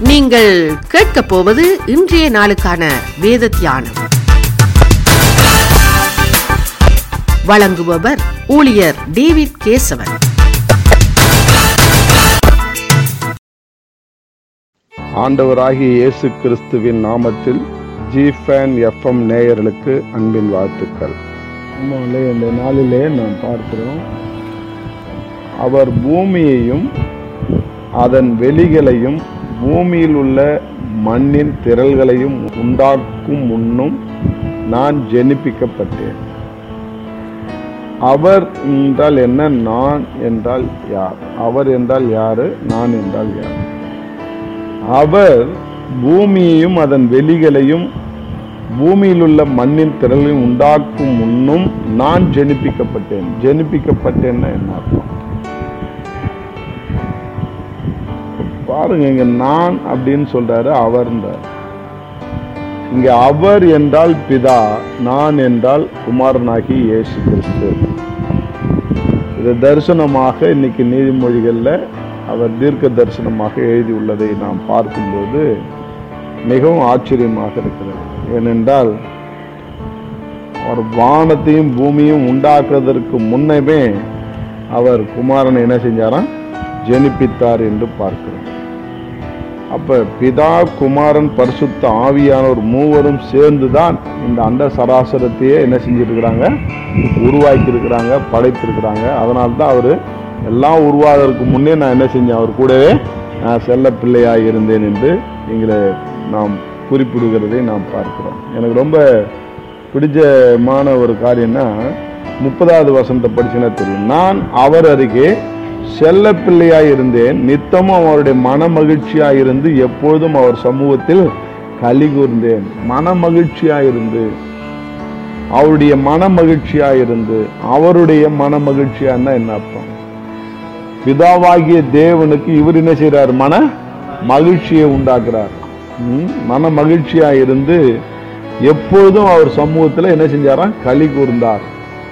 நீங்கள் கேட்கப் போவது இன்றைய நாளுக்கான வேத தியானம் வழங்குபவர் ஊழியர் டேவிட் கேசவன் ஆண்டவராகிய இயேசு கிறிஸ்துவின் நாமத்தில் ஜிஃபேன் எஃப்எம் நேயர்களுக்கு அன்பின் வாழ்த்துக்கள் ஆமாங்களே இந்த நாளிலே நாம் பார்க்கிறோம் அவர் பூமியையும் அதன் வெளிகளையும் பூமியில் உள்ள மண்ணின் திரள்களையும் உண்டாக்கும் முன்னும் நான் ஜெனிப்பிக்கப்பட்டேன் அவர் என்றால் என்ன நான் என்றால் யார் அவர் என்றால் யாரு நான் என்றால் யார் அவர் பூமியையும் அதன் வெளிகளையும் பூமியில் உள்ள மண்ணின் திரளையும் உண்டாக்கும் முன்னும் நான் ஜெனிப்பிக்கப்பட்டேன் ஜெனிப்பிக்கப்பட்டேன்னா என்ன அர்த்தம் பாருங்க இங்க நான் அப்படின்னு சொல்றாரு அவர்ன்றார் இங்க அவர் என்றால் பிதா நான் என்றால் குமாரனாகி இயேசு கிறிஸ்து இது தரிசனமாக இன்னைக்கு நீதிமொழிகள்ல அவர் தீர்க்க தரிசனமாக எழுதியுள்ளதை நாம் பார்க்கும்போது மிகவும் ஆச்சரியமாக இருக்கிறது ஏனென்றால் அவர் வானத்தையும் பூமியும் உண்டாக்குவதற்கு முன்னமே அவர் குமாரனை என்ன செஞ்சாராம் ஜெனிப்பித்தார் என்று பார்க்கிறோம் அப்ப பிதா குமாரன் பரிசுத்த ஆவியானவர் மூவரும் சேர்ந்துதான் இந்த அண்ட சராசரத்தையே என்ன செஞ்சிருக்கிறாங்க உருவாக்கி இருக்கிறாங்க படைத்திருக்கிறாங்க அதனால தான் அவரு எல்லாம் உருவாவதற்கு முன்னே நான் என்ன செஞ்சேன் அவர் கூடவே நான் செல்ல பிள்ளையாக இருந்தேன் என்று எங்களை நாம் குறிப்பிடுகிறதை நாம் பார்க்கிறோம் எனக்கு ரொம்ப பிடிச்சமான ஒரு காரியம்னா முப்பதாவது வசனத்தை படிச்சுன்னா தெரியும் நான் அவர் அருகே செல்ல பிள்ளையாய் இருந்தேன் நித்தமும் அவருடைய மன மகிழ்ச்சியாய் இருந்து எப்பொழுதும் அவர் சமூகத்தில் களி கூர்ந்தேன் மன மகிழ்ச்சியாய் இருந்து அவருடைய மன மகிழ்ச்சியாய் இருந்து அவருடைய மன மகிழ்ச்சியான்னா என்ன அர்த்தம் பிதாவாகிய தேவனுக்கு இவர் என்ன செய்றார் மன மகிழ்ச்சியை உண்டாக்குறார் ம், மன மகிழ்ச்சியா இருந்து எப்பொழுதும் அவர் சமூகத்துல என்ன செஞ்சாராம் களி கூர்ந்தார்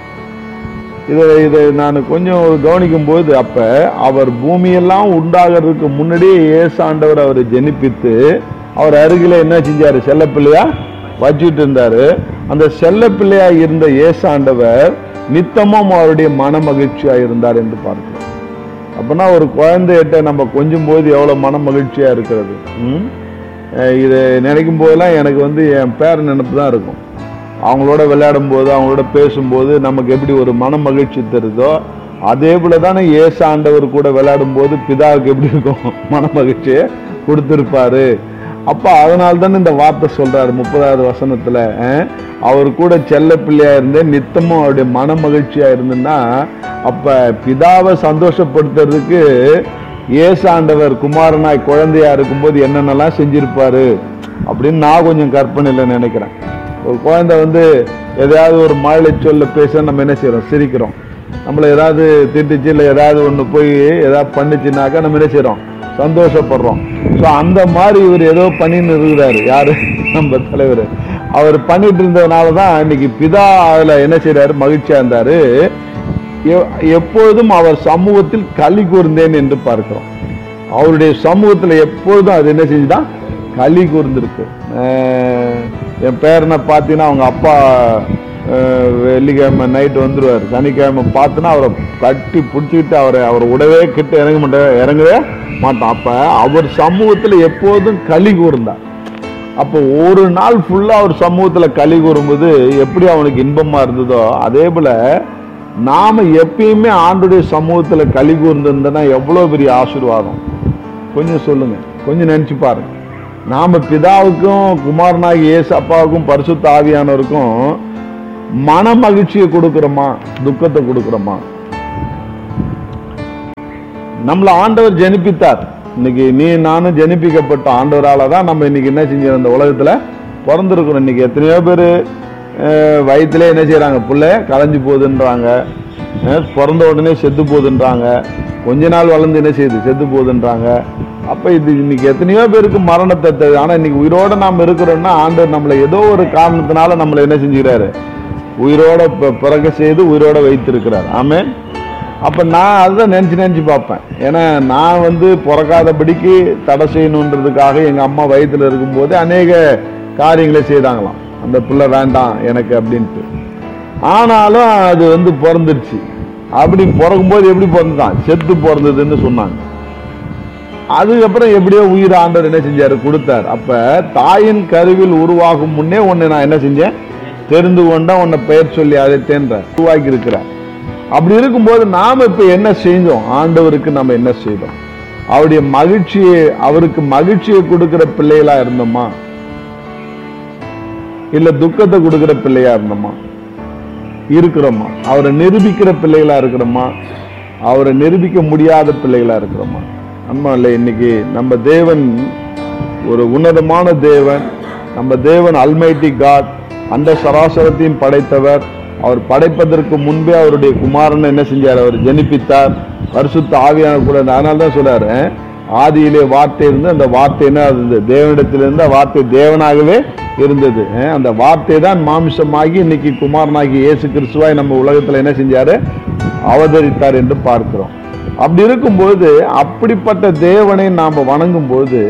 இதை இதை நான் கொஞ்சம் கவனிக்கும் போது அப்ப அவர் பூமியெல்லாம் உண்டாகிறதுக்கு முன்னாடியே ஏசாண்டவர் அவரை ஜெனிப்பித்து அவர் அருகில என்ன செஞ்சாரு செல்லப்பிள்ளையா வச்சுட்டு இருந்தாரு அந்த செல்லப்பிள்ளையா இருந்த ஏசாண்டவர் நித்தமும் அவருடைய மன மகிழ்ச்சியா இருந்தார் என்று பார்க்கிறோம் அப்பனா ஒரு குழந்தைகிட்ட நம்ம கொஞ்சம் போது எவ்வளவு மன மகிழ்ச்சியா இருக்கிறது ம்? அஹ் இதை நினைக்கும் போதெல்லாம் எனக்கு வந்து என் பேர் நினைப்பு தான் இருக்கும் அவங்களோட விளையாடும் போது அவங்களோட பேசும்போது நமக்கு எப்படி ஒரு மன மகிழ்ச்சி தருதோ அதே போல தானே ஏசு ஆண்டவர் கூட விளையாடும் போது பிதாவுக்கு எப்படி இருக்கும் மன மகிழ்ச்சியை கொடுத்திருப்பாரு அப்ப அதனால தானே இந்த வார்த்தை சொல்றாரு முப்பதாவது வசனத்துல அஹ், அவர் கூட செல்ல பிள்ளையா இருந்து நித்தமும் அவருடைய மன மகிழ்ச்சியா இருந்துன்னா அப்ப பிதாவை சந்தோஷப்படுத்துறதுக்கு ஏசாண்டவர் குமாரனாய் குழந்தையா இருக்கும்போது என்னென்னலாம் செஞ்சிருப்பாரு அப்படின்னு நான் கொஞ்சம் கற்பனையில நினைக்கிறேன் ஒரு குழந்தை வந்து எதையாவது ஒரு மழலை சொல்ல பேச நம்ம என்ன செய்றோம் சிரிக்கிறோம் நம்மள ஏதாவது திட்டுச்சு இல்லை ஏதாவது ஒன்று போய் ஏதாவது பண்ணுச்சுனாக்கா நம்ம என்ன செய்றோம் சந்தோஷப்படுறோம் ஸோ அந்த மாதிரி இவர் ஏதோ பண்ணின்னு இருக்கிறாரு யாரு நம்ம தலைவர் அவர் பண்ணிட்டு இருந்ததுனால தான் இன்னைக்கு பிதா அதுல என்ன செய்றாரு மகிழ்ச்சியா இருந்தாரு எ- எப்பொழுதும் அவர் சமூகத்தில் களி கூர்ந்தேன் என்று பார்க்கிறோம் அவருடைய சமூகத்துல எப்பொழுதும் அது என்ன செஞ்சுதான் களி கூர்ந்திருக்கு அஹ் என் பேரனை பார்த்தீங்கன்னா அவங்க அப்பா அஹ், வெள்ளிக்கிழமை நைட்டு வந்துருவார் சனிக்கிழமை பார்த்தினா அவரை கட்டி பிடிச்சிக்கிட்டு அவரை அவர் உடவே கிட்ட இறங்க மாட்டார் இறங்கவே மாட்டான் அப்ப அவர் சமூகத்துல எப்போதும் களி கூர்ந்தார் அப்போ ஒரு நாள் ஃபுல்லா அவர் சமூகத்துல களி கூறும்போது எப்படி அவனுக்கு இன்பமா இருந்ததோ அதே போல நாம எப்பயுமே ஆண்டுடைய சமூகத்துல களி கூர்ந்திருந்தோம்னா எவ்வளவு பெரிய ஆசீர்வாதம் கொஞ்சம் சொல்லுங்க கொஞ்சம் நினைச்சு பாருங்க நாம பிதாவுக்கும் குமாரனாகி இயேசு அப்பாவுக்கும் பரிசுத்த ஆவியானவருக்கும் மன மகிழ்ச்சியை கொடுக்கிறோமா துக்கத்தை கொடுக்கிறோமா நம்மளை ஆண்டவர் ஜெனிப்பித்தார் இன்னைக்கு நீ நானும் ஜெனிப்பிக்கப்பட்ட ஆண்டவரால தான் நம்ம இன்னைக்கு என்ன செஞ்சோம் இந்த உலகத்துல பிறந்திருக்கிறோம் இன்னைக்கு எத்தனையோ பேர் வயிற்றுல என்ன செய்றாங்க புள்ள கலைஞ்சு போகுதுன்றாங்க அஹ், பிறந்த உடனே செத்து போகுதுன்றாங்க கொஞ்ச நாள் வளர்ந்து என்ன செய்யுது செத்து போகுதுன்றாங்க அப்ப இது இன்னைக்கு எத்தனையோ பேருக்கு மரணத்தை தருது ஆனா இன்னைக்கு உயிரோட நாம் இருக்கிறோம்னா ஆண்டவர் நம்மளை ஏதோ ஒரு காரணத்தினால நம்மளை என்ன செஞ்சுக்கிறாரு உயிரோட பி- பிறக்க செய்து உயிரோட வைத்திருக்கிறார் ஆமென் அப்ப நான் அதுதான் நினைச்சு நினைச்சு பார்ப்பேன் ஏன்னா நான் வந்து பிறக்காதபடிக்கு தடை செய்யணுன்றதுக்காக எங்க அம்மா வயித்துல இருக்கும்போது அநேக காரியங்களை செய்தாங்களாம் அந்த பிள்ளை வேண்டாம் எனக்கு அப்படின்ட்டு ஆனாலும் அது வந்து பிறந்துருச்சு அப்படி பிறக்கும்போது எப்படி பிறந்தான் செத்து பிறந்ததுன்னு சொன்னாங்க அதுக்கப்புறம் எப்படியோ உயிர் ஆண்டவர் என்ன செஞ்சாரு கொடுத்தார் அப்ப தாயின் கருவில் உருவாகும் முன்னே உன்னை நான் என்ன செஞ்சேன் தெரிந்து கொண்டா உன்னை பெயர் சொல்லி அழைத்தேன்ற உருவாக்கி இருக்கிறார் அப்படி இருக்கும்போது நாம இப்ப என்ன செஞ்சோம் ஆண்டவருக்கு நம்ம என்ன செய்தோம் அவருடைய மகிழ்ச்சியை அவருக்கு மகிழ்ச்சியை கொடுக்கிற பிள்ளைகளா இருந்தோமா இல்ல துக்கத்தை கொடுக்கிற பிள்ளையா இருந்தோமா இருக்கிறோமா அவரை நிரூபிக்கிற பிள்ளைகளா இருக்கிறோமா அவரை நிரூபிக்க முடியாத பிள்ளைகளா இருக்கிறோமா அம்மா இல்லை இன்னைக்கு நம்ம தேவன் ஒரு உன்னதமான தேவன் நம்ம தேவன் அல்மைட்டி காட் அந்த சராசரத்தையும் படைத்தவர் அவர் படைப்பதற்கு முன்பே அவருடைய குமாரன் என்ன செஞ்சார் அவர் ஜெனிப்பித்தார் பரிசுத்த ஆவியான கூட அதனால தான் சொல்றாரு ஆதியிலே வார்த்தை இருந்து அந்த வார்த்தை என்ன இருந்தது தேவனிடத்திலிருந்து அந்த வார்த்தை தேவனாகவே இருந்தது அஹ் அந்த வார்த்தை தான் மாமிசமாகி இன்னைக்கு குமாரனாகி இயேசு கிறிஸ்துவாய் நம்ம உலகத்துல என்ன செஞ்சாரு அவதரித்தார் என்று பார்க்கிறோம் அப்படி இருக்கும்போது அப்படிப்பட்ட தேவனை நாம வணங்கும் போது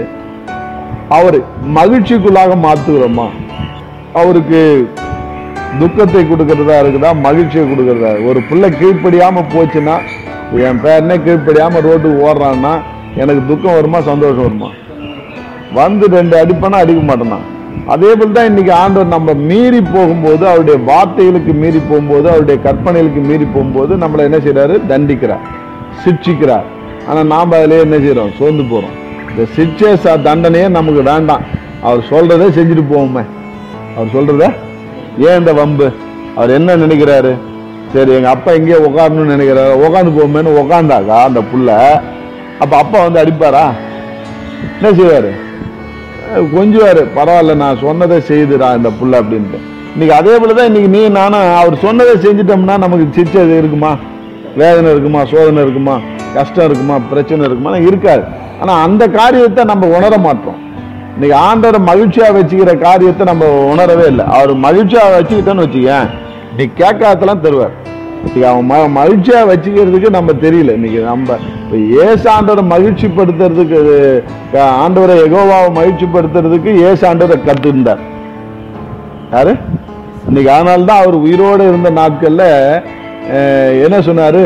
அவர் மகிழ்ச்சிக்குள்ளாக மாத்துகிறோமா அவருக்கு துக்கத்தை கொடுக்கறதா இருக்குதா மகிழ்ச்சியை கொடுக்கறதா ஒரு பிள்ளை கீழ்ப்படியாம போச்சுன்னா என் பேரனே கீழ்ப்படியாம ரோட்டுக்கு ஓடுறான்னா எனக்கு துக்கம் வருமா சந்தோஷம் வருமா வந்து ரெண்டு அடிப்பனா அடிக்க மாட்டேனா அதே போல் தான் இன்னைக்கு ஆண்டவர் நம்ம மீறி போகும்போது அவருடைய வார்த்தைகளுக்கு மீறி போகும்போது அவருடைய கற்பனைகளுக்கு மீறி போகும்போது நம்மளை என்ன செய்றாரு தண்டிக்கிறார் சிட்சிக்கிறார் ஆனா நாம அதிலே என்ன செய்றோம் சோர்ந்து போறோம் இந்த சிட்சை ச- தண்டனையே நமக்கு வேண்டாம் அவர் சொல்றதே செஞ்சுட்டு போவோமே அவர் சொல்றத ஏன் இந்த வம்பு அவர் என்ன நினைக்கிறாரு சரி எங்க அப்பா எங்கேயோ உட்காரணும்னு நினைக்கிறாரு உட்காந்து போமேன்னு உட்காந்தாக்கா அந்த புள்ள அப்ப அப்பா வந்து அடிப்பாரா என்ன செய்வாரு கொஞ்சுவாரு பரவாயில்ல நான் சொன்னதை செய்துடா இந்த புள்ள அப்படின்ட்டு இன்னைக்கு அதே போலதான் இன்னைக்கு நீ நானும் அவர் சொன்னதை செஞ்சிட்டோம்னா நமக்கு சிச்சை இருக்குமா வேதனை இருக்குமா சோதனை இருக்குமா கஷ்டம் இருக்குமா பிரச்சனை இருக்குமா இருக்காது ஆனா அந்த காரியத்தை நம்ம உணர மாட்டோம் இன்னைக்கு ஆண்டவரை மகிழ்ச்சியா வச்சுக்கிற காரியத்தை நம்ம உணரவே இல்லை அவர் மகிழ்ச்சியா வச்சுக்கிட்டோன்னு வச்சுக்கேன் நீ கேட்காதெல்லாம் தருவார் இன்னைக்கு அவன் ம- மகிழ்ச்சியா வச்சுக்கிறதுக்கு நம்ம தெரியல இன்னைக்கு நம்ம இப்ப ஏசு ஆண்டவரை மகிழ்ச்சிப்படுத்துறதுக்கு அஹ், ஆண்டவரை எகோவாவை மகிழ்ச்சிப்படுத்துறதுக்கு ஏசு ஆண்டவரை கத்திருந்தார் யாரு இன்னைக்கு அதனால தான் அவர் உயிரோடு இருந்த நாட்கள்ல அஹ், என்ன சொன்னாரு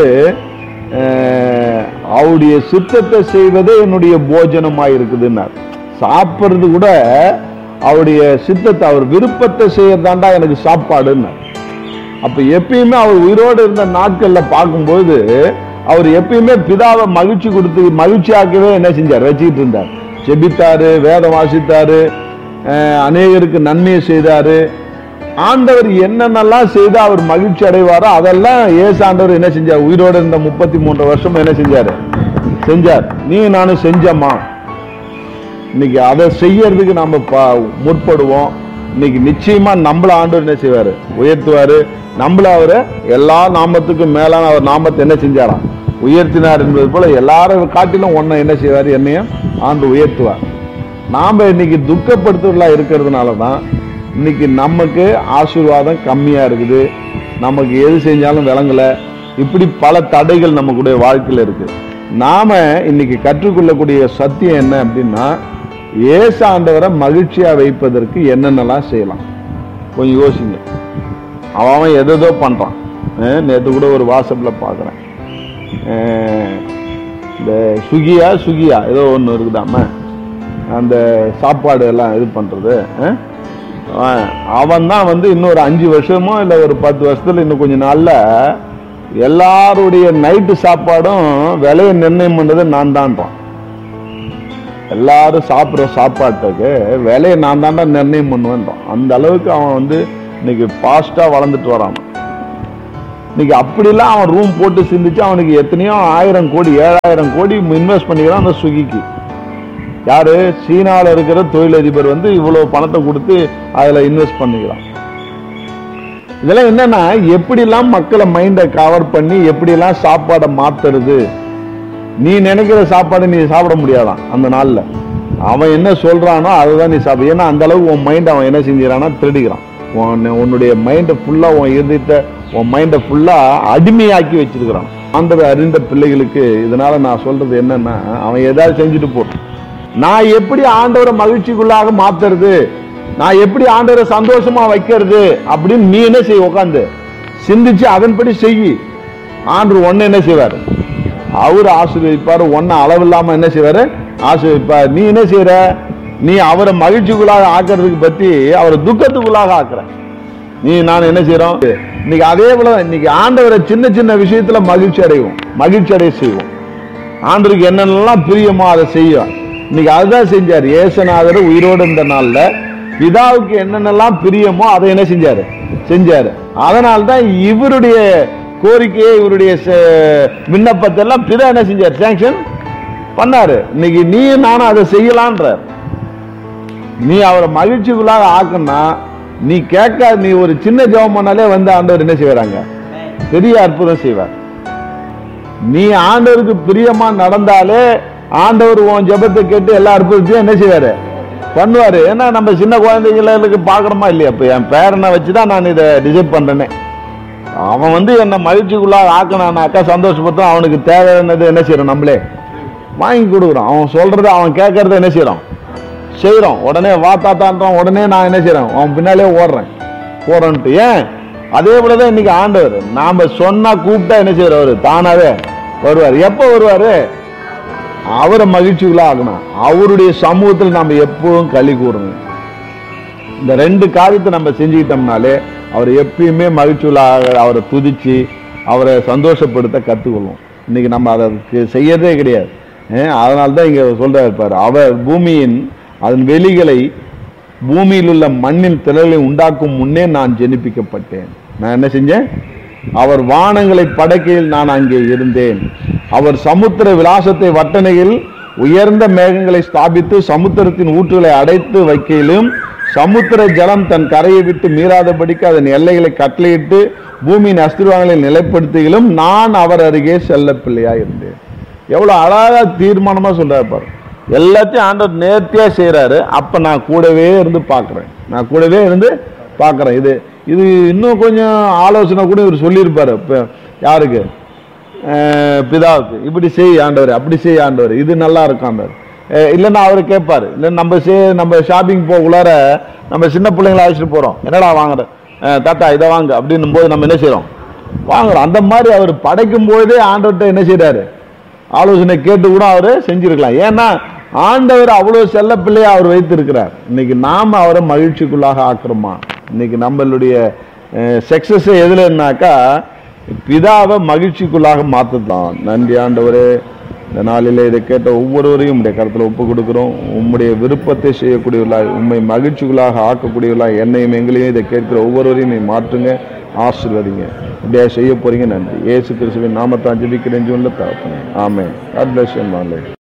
அஹ், அவருடைய சித்தத்தை செய்வதே என்னுடைய போஜனமா இருக்குதுன்னார் சாப்பிட்றது கூட அவருடைய சித்தத்தை அவர் விருப்பத்தை செய்யறதாண்டா எனக்கு சாப்பாடுன்னார் அப்ப எப்பயுமே அவர் உயிரோடு இருந்த நாட்கள்ல பார்க்கும்போது அவர் எப்பயுமே பிதாவை மகிழ்ச்சி கொடுத்து மகிழ்ச்சியாக்கவே என்ன செஞ்சார் வச்சுக்கிட்டு இருந்தார் செபித்தாரு வேதம் வாசித்தாரு அஹ், அநேகருக்கு நன்மையை செய்தாரு ஆண்டவர் என்னென்னலாம் செய்து அவர் மகிழ்ச்சி அடைவாரோ அதெல்லாம் ஏசு ஆண்டவர் என்ன செஞ்சார் உயிரோடு இருந்த முப்பத்தி மூன்று வருஷம் என்ன செஞ்சாரு செஞ்சார் நீ நானும் செஞ்சம்மா இன்னைக்கு அதை செய்யறதுக்கு நாம ப- முற்படுவோம் இன்னைக்கு நிச்சயமா நம்மள ஆண்டவர் என்ன செய்வாரு உயர்த்துவாரு நம்மள அவரு எல்லா நாமத்துக்கும் மேலான அவர் நாமத்தை என்ன செஞ்சாராம் உயர்த்தினார் என்பது போல எல்லாரும் காட்டிலும் ஒன்ன என்ன செய்வார் என்னையும் ஆண்டு உயர்த்துவார் நாம இன்னைக்கு துக்கப்படுத்துவர்களா இருக்கிறதுனால தான் இன்னைக்கு நமக்கு ஆசீர்வாதம் கம்மியா இருக்குது நமக்கு எது செஞ்சாலும் விளங்கல இப்படி பல தடைகள் நமக்குடைய வாழ்க்கையில இருக்கு நாம இன்னைக்கு கற்றுக்கொள்ளக்கூடிய சத்தியம் என்ன அப்படின்னா ஏசு ஆண்டவரை மகிழ்ச்சியா வைப்பதற்கு என்னென்னலாம் செய்யலாம் கொஞ்சம் யோசிங்க அவன் அவன் எதேதோ பண்றான் அஹ் நேத்து கூட ஒரு வாட்ஸ்அப்ல பார்க்குறேன் இந்த சுகியா சுகியா ஏதோ ஒன்று இருக்குதாம அந்த சாப்பாடு எல்லாம் இது பண்றது அஹ்? அவன் அவன் தான் வந்து இன்னொரு அஞ்சு வருஷமோ இல்லை ஒரு பத்து வருஷத்துல இன்னும் கொஞ்ச நாள்ல எல்லாருடைய நைட்டு சாப்பாடும் விலையை நிர்ணயம் பண்றது நான் தான்றான் எல்லாரும் சாப்பிட்ற சாப்பாட்டுக்கு விலையை நான் தாண்டா நிர்ணயம் பண்ணுவேன்றான் அந்த அளவுக்கு அவன் வந்து இன்னைக்கு ஃபாஸ்டா வளர்ந்துட்டு வரான் இன்னைக்கு அப்படிலாம் அவன் ரூம் போட்டு சிந்திச்சு அவனுக்கு எத்தனையோ ஆயிரம் கோடி ஏழாயிரம் கோடி இன்வெஸ்ட் பண்ணிக்கிறான் அந்த சுகிக்கு யாரு சீனால இருக்கிற தொழிலதிபர் வந்து இவ்வளவு பணத்தை கொடுத்து அதுல இன்வெஸ்ட் பண்ணிக்கிறான் இதெல்லாம் என்னன்னா எப்படிலாம் மக்களை மைண்டை கவர் பண்ணி எப்படிலாம் சாப்பாடை மாத்துறது நீ நினைக்கிற சாப்பாடு நீ சாப்பிட முடியாதான் அந்த நாள்ல அவன் என்ன சொல்றானோ அதுதான் நீ சாப்பிடு ஏன்னா அந்த அளவுக்கு உன் மைண்ட் அவன் என்ன செஞ்சுக்கிறான்னா திருடிக்கிறான் உன் உன்னுடைய மைண்டை ஃபுல்லா உன் இருதயத்தை உன் மைண்டை ஃபுல்லா அடிமையாக்கி வச்சிருக்கிறான் ஆண்டவர் அறிந்த பிள்ளைகளுக்கு இதனால நான் சொல்றது என்னன்னா அவன் ஏதாவது செஞ்சுட்டு போட்டான் நான் எப்படி ஆண்டவரை மகிழ்ச்சிக்குள்ளாக மாத்துறது நான் எப்படி ஆண்டவரை சந்தோஷமா வைக்கிறது அப்படின்னு நீ என்ன செய்ய உட்காந்து சிந்திச்சு அதன்படி செய் ஆண்டவர் ஒன்னு என்ன செய்வாரு அவர் ஆசீர்வதிப்பார் ஒன்னு அளவில்லாம என்ன செய்வாரு ஆசீர்வதிப்பார் நீ என்ன செய்யற நீ அவரை மகிழ்ச்சிக்குள்ளாக ஆக்குறதுக்கு பத்தி அவரை துக்கத்துக்குள்ளாக ஆக்குற நீ நான் என்ன செய்யறோம் இன்னைக்கு அதே போல இன்னைக்கு ஆண்டவரை சின்ன சின்ன விஷயத்துல மகிழ்ச்சி அடைவோம் மகிழ்ச்சி அடைய செய்வோம் ஆண்டவருக்கு என்னென்னலாம் பிரியமோ அதை செய்யும் இன்னைக்கு அதுதான் செஞ்சார் ஏசநாதர் உயிரோடு இருந்த நாள்ல பிதாவுக்கு என்னென்னலாம் பிரியமோ அதை என்ன செஞ்சாரு செஞ்சாரு அதனால தான் இவருடைய கோரிக்கையை இவருடைய ச- விண்ணப்பத்தை எல்லாம் பிதா என்ன செஞ்சார் சாங்ஷன் பண்ணாரு இன்னைக்கு நீ நானும் அதை செய்யலான்றார் நீ அவரை மகிழ்ச்சிக்குள்ளாக ஆக்குனா நீ கேட்க நீ ஒரு சின்ன ஜெபம் பண்ணாலே வந்து ஆண்டவர் என்ன செய்வாங்க பெரிய அற்புதம் செய்வார் நீ ஆண்டவருக்கு பிரியமா நடந்தாலே ஆண்டவர் உன் ஜெபத்தை கேட்டு எல்லா அற்புதத்தையும் என்ன செய்வாரு பண்ணுவாரு ஏன்னா நம்ம சின்ன குழந்தைங்களுக்கு பார்க்கணுமா இல்லையா இப்ப என் பேரனை வச்சுதான் நான் இதை டிசைட் பண்றேனே அவன் வந்து என்ன மகிழ்ச்சிக்குள்ளாக ஆக்கினானாக்கா சந்தோஷப்பட்டோம் அவனுக்கு தேவையானது என்ன செய்யறோம் நம்மளே வாங்கி கொடுக்குறோம் அவன் சொல்றத அவன் கேட்கறத என்ன செய்யறோம் செய்றோம் உடனே வா தாத்தான்றோம் உடனே நான் என்ன செய்றேன் அவன் பின்னாலே ஓடுறேன் போறேன்ட்டு ஏன் அதே போலதான் இன்னைக்கு ஆண்டவர் நாம சொன்னா கூப்பிட்டா என்ன செய்யறவர் தானாவே வருவார் எப்போ வருவாரு அவரை மகிழ்ச்சிக்குள்ள ஆகணும் அவருடைய சமூகத்தில் நம்ம எப்பவும் களி கூறணும் இந்த ரெண்டு காரியத்தை நம்ம செஞ்சுக்கிட்டோம்னாலே அவர் எப்பயுமே மகிழ்ச்சியுள்ள அவரை துதிச்சு அவரை சந்தோஷப்படுத்த கற்றுக்கொள்வோம் இன்னைக்கு நம்ம அதற்கு செய்யறதே கிடையாது அதனால தான் இங்கே சொல்றாரு பாரு அவர் பூமியின் அதன் வெளிகளை பூமியில் உள்ள மண்ணின் திரளை உண்டாக்கும் முன்னே நான் ஜெனிப்பிக்கப்பட்டேன் நான் என்ன செஞ்சேன் அவர் வானங்களை படைக்கையில் நான் அங்கே இருந்தேன் அவர் சமுத்திர விலாசத்தை வட்டணையில் உயர்ந்த மேகங்களை ஸ்தாபித்து சமுத்திரத்தின் ஊற்றுகளை அடைத்து வைக்கையிலும் சமுத்திர ஜலம் தன் கரையை விட்டு மீறாதபடிக்கு அதன் எல்லைகளை கட்டளையிட்டு பூமியின் அஸ்திரவாங்களை நிலைப்படுத்தியிலும் நான் அவர் அருகே செல்ல பிள்ளையா இருந்தேன் எவ்வளவு அழகா தீர்மானமா சொல்றாரு பாரு எல்லாத்தையும் ஆண்டவர் நேர்த்தியா செய்றாரு அப்ப நான் கூடவே இருந்து பார்க்கிறேன் நான் கூடவே இருந்து பார்க்கிறேன் இது இது இன்னும் கொஞ்சம் ஆலோசனை கூட இவர் சொல்லியிருப்பாரு இப்ப யாருக்கு அஹ் பிதாவுக்கு இப்படி செய் ஆண்டவர் அப்படி செய் ஆண்டவர் இது நல்லா இருக்கும் ஆண்டவர் அஹ் இல்லைன்னா அவர் கேட்பாரு இல்லை நம்ம சே நம்ம ஷாப்பிங் போகுள்ளார நம்ம சின்ன பிள்ளைங்களை அழைச்சிட்டு போறோம் என்னடா வாங்குற அஹ் தாத்தா இதை வாங்க அப்படின்னும் போது நம்ம என்ன செய்றோம் வாங்குறோம் அந்த மாதிரி அவர் படைக்கும் போதே ஆண்டவர்கிட்ட என்ன செய்றாரு ஆலோசனை கேட்டு கூட அவரு செஞ்சிருக்கலாம் ஏன்னா ஆண்டவர் அவ்வளவு செல்ல பிள்ளையா அவர் வைத்திருக்கிறார் இன்னைக்கு நாம அவரை மகிழ்ச்சிக்குள்ளாக ஆக்குறோமா இன்னைக்கு நம்மளுடைய சக்சஸ் எதுலன்னாக்கா பிதாவை மகிழ்ச்சிக்குள்ளாக மாத்தலாம் நன்றி ஆண்டவரே இந்த நாளிலே இதை கேட்ட ஒவ்வொருவரையும் உடைய கருத்துல ஒப்பு கொடுக்கிறோம் உம்முடைய விருப்பத்தை செய்யக்கூடியவர்களாய் உண்மை மகிழ்ச்சிக்குள்ளாக ஆக்கக்கூடியவர்களாய் என்னையும் எங்களையும் இதை கேட்கிற ஒவ்வொருவரையும் நீ மாற்றுங்க ஆசீர்வதிங்க இப்படியா செய்ய போறீங்க நன்றி ஏசு கிறிஸ்துவின் நாமத்தான் ஜெபிக்கிறேன் சொல்ல தகப்பனே ஆமென் God bless you, my Lord.